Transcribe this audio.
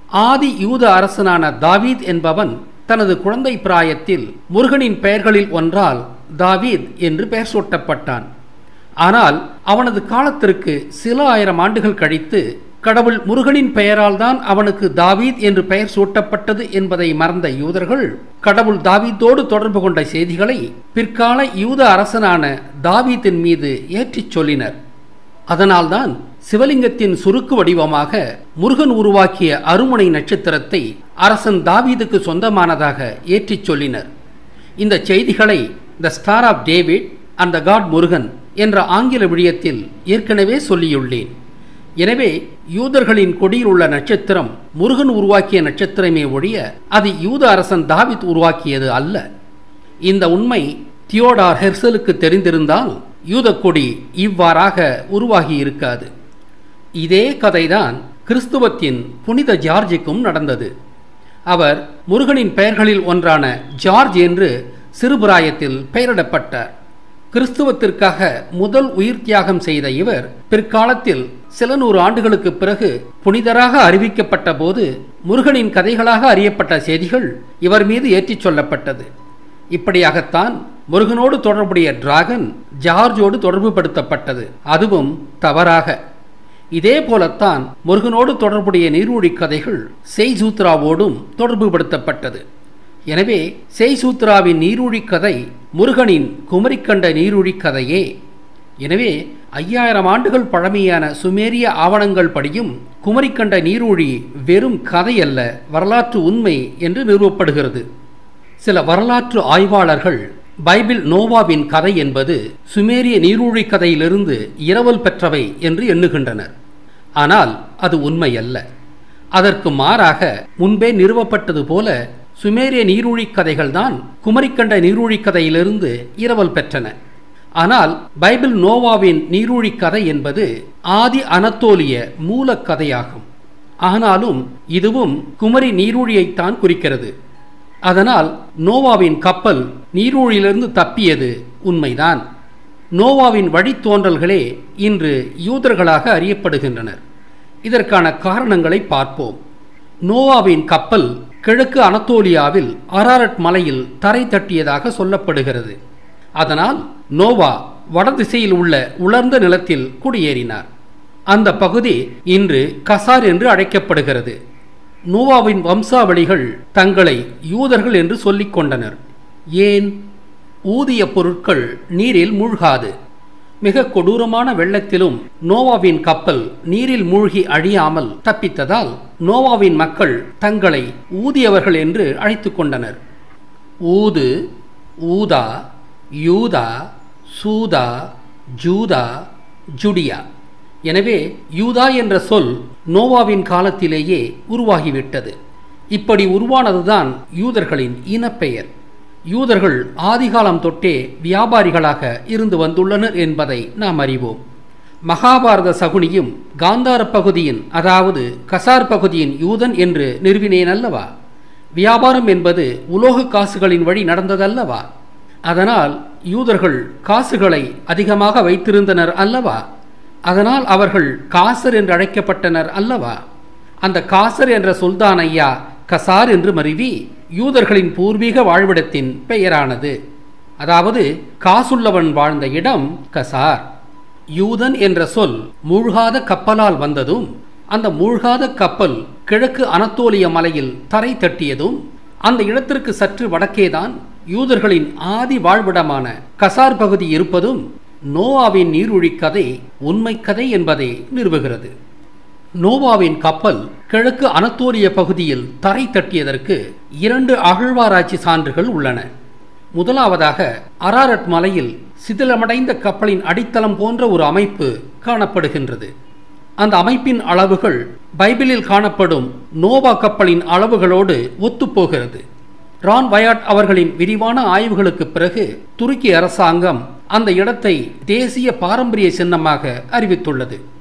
ஆதி யூத அரசனான தாவீத் என்பவன் தனது குழந்தை பிராயத்தில் முருகனின் பெயர்களில் ஒன்றால் தாவீத் என்று பெயர் சூட்டப்பட்டான் ஆனால் அவனது காலத்திற்கு சில ஆயிரம் ஆண்டுகள் கழித்து கடவுள் முருகனின் பெயரால் தான் அவனுக்கு தாவீத் என்று பெயர் சூட்டப்பட்டது என்பதை மறந்த யூதர்கள் கடவுள் தாவீதோடு தொடர்பு கொண்ட செய்திகளை பிற்கால யூத அரசனான தாவீத்தின் மீது ஏற்றிச் சொல்லினர் அதனால்தான் சிவலிங்கத்தின் சுருக்கு வடிவமாக முருகன் உருவாக்கிய அருமுனை நட்சத்திரத்தை அரசன் தாவீதுக்கு சொந்தமானதாக ஏற்றிச் சொல்லினர் இந்த செய்திகளை the Star of David and the god Murugan என்ற ஆங்கில விழியத்தில் ஏற்கனவே சொல்லியுள்ளேன் எனவே யூதர்களின் கொடியில் உள்ள நட்சத்திரம் முருகன் உருவாக்கிய நட்சத்திரமே ஒழிய அது யூத அரசன் தாவித் உருவாக்கியது அல்ல இந்த உண்மை தியோடார் ஹெர்சலுக்கு தெரிந்திருந்தால் யூத கொடி இவ்வாறாக உருவாகி இருக்காது இதே கதைதான் கிறிஸ்துவத்தின் புனித ஜார்ஜுக்கும் நடந்தது அவர் முருகனின் பெயர்களில் ஒன்றான ஜார்ஜ் என்று சிறுபிராயத்தில் பெயரிடப்பட்டார் கிறிஸ்துவத்திற்காக முதல் உயிர் தியாகம் செய்த இவர் பிற்காலத்தில் சில நூறு ஆண்டுகளுக்கு பிறகு புனிதராக அறிவிக்கப்பட்ட போது முருகனின் கதைகளாக அறியப்பட்ட செய்திகள் இவர் மீது ஏற்றிச் சொல்லப்பட்டது இப்படியாகத்தான் முருகனோடு தொடர்புடைய டிராகன் ஜார்ஜோடு தொடர்பு படுத்தப்பட்டது அதுவும் தவறாக இதே போலத்தான் முருகனோடு தொடர்புடைய நீர்வழி கதைகள் செய்சூத்ராவோடும் தொடர்பு படுத்தப்பட்டது எனவே செய்சூத்ராவின் நீரூழி கதை முருகனின் குமரிக்கண்ட நீரூழி கதையே எனவே ஐயாயிரம் ஆண்டுகள் பழமையான சுமேரிய ஆவணங்கள் படியும் குமரிக்கண்ட நீரூழி வெறும் கதை அல்ல வரலாற்று உண்மை என்று நிறுவப்படுகிறது சில வரலாற்று ஆய்வாளர்கள் பைபிள் நோவாவின் கதை என்பது சுமேரிய நீரூழி கதையிலிருந்து இரவல் பெற்றவை என்று எண்ணுகின்றனர் ஆனால் அது உண்மை அல்ல அதற்கு மாறாக முன்பே நிறுவப்பட்டது போல சுமேரிய நீரூழி கதைகள்தான் குமரிக்கண்ட நீரூழி கதையிலிருந்து இரவல் பெற்றன ஆனால் பைபிள் நோவாவின் நீரூழி கதை என்பது ஆதி அனத்தோலிய மூல கதையாகும் ஆனாலும் இதுவும் குமரி நீரூழியைத்தான் குறிக்கிறது அதனால் நோவாவின் கப்பல் நீரூழியிலிருந்து தப்பியது உண்மைதான் நோவாவின் வழித்தோன்றல்களே இன்று யூதர்களாக அறியப்படுகின்றனர் இதற்கான காரணங்களை பார்ப்போம் நோவாவின் கப்பல் கிழக்கு அனத்தோலியாவில் அராரட் மலையில் தரை தட்டியதாக சொல்லப்படுகிறது அதனால் நோவா வடதிசையில் உள்ள உலர்ந்த நிலத்தில் குடியேறினார் அந்த பகுதி இன்று கசார் என்று அழைக்கப்படுகிறது நோவாவின் வம்சாவளிகள் தங்களை யூதர்கள் என்று சொல்லிக் கொண்டனர் ஏன் ஊதிய பொருட்கள் நீரில் மூழ்காது மிக கொடூரமான வெள்ளத்திலும் நோவாவின் கப்பல் நீரில் மூழ்கி அழியாமல் தப்பித்ததால் நோவாவின் மக்கள் தங்களை ஊதியவர்கள் என்று அழைத்து கொண்டனர் ஊது ஊதா யூதா சூதா ஜூதா ஜுடியா எனவே யூதா என்ற சொல் நோவாவின் காலத்திலேயே உருவாகிவிட்டது இப்படி உருவானதுதான் யூதர்களின் இனப்பெயர் யூதர்கள் ஆதிகாலம் தொட்டே வியாபாரிகளாக இருந்து வந்துள்ளனர் என்பதை நாம் அறிவோம் மகாபாரத சகுனியும் காந்தார பகுதியின் அதாவது கசார் பகுதியின் யூதன் என்று நிறுவினேன் அல்லவா வியாபாரம் என்பது உலோக காசுகளின் வழி நடந்ததல்லவா அதனால் யூதர்கள் காசுகளை அதிகமாக வைத்திருந்தனர் அல்லவா அதனால் அவர்கள் காசர் என்று அழைக்கப்பட்டனர் அல்லவா அந்த காசர் என்ற சுல்தான் ஐயா கசார் என்று மருவி யூதர்களின் பூர்வீக வாழ்விடத்தின் பெயரானது அதாவது காசுள்ளவன் வாழ்ந்த இடம் கசார் யூதன் என்ற சொல் மூழ்காத கப்பலால் வந்ததும் அந்த மூழ்காத கப்பல் கிழக்கு அனத்தோலிய மலையில் தரை தட்டியதும் அந்த இடத்திற்கு சற்று வடக்கேதான் யூதர்களின் ஆதி வாழ்விடமான கசார் பகுதி இருப்பதும் நோவாவின் நீர்வழி கதை உண்மை கதை என்பதை நிறுவுகிறது நோவாவின் கப்பல் கிழக்கு அனத்தோலிய பகுதியில் தரை தட்டியதற்கு இரண்டு அகழ்வாராய்ச்சி சான்றுகள் உள்ளன முதலாவதாக அராரட் மலையில் சிதிலமடைந்த கப்பலின் அடித்தளம் போன்ற ஒரு அமைப்பு காணப்படுகின்றது அந்த அமைப்பின் அளவுகள் பைபிளில் காணப்படும் நோவா கப்பலின் அளவுகளோடு ஒத்துப்போகிறது ரான் வயாட் அவர்களின் விரிவான ஆய்வுகளுக்கு பிறகு துருக்கி அரசாங்கம் அந்த இடத்தை தேசிய பாரம்பரிய சின்னமாக அறிவித்துள்ளது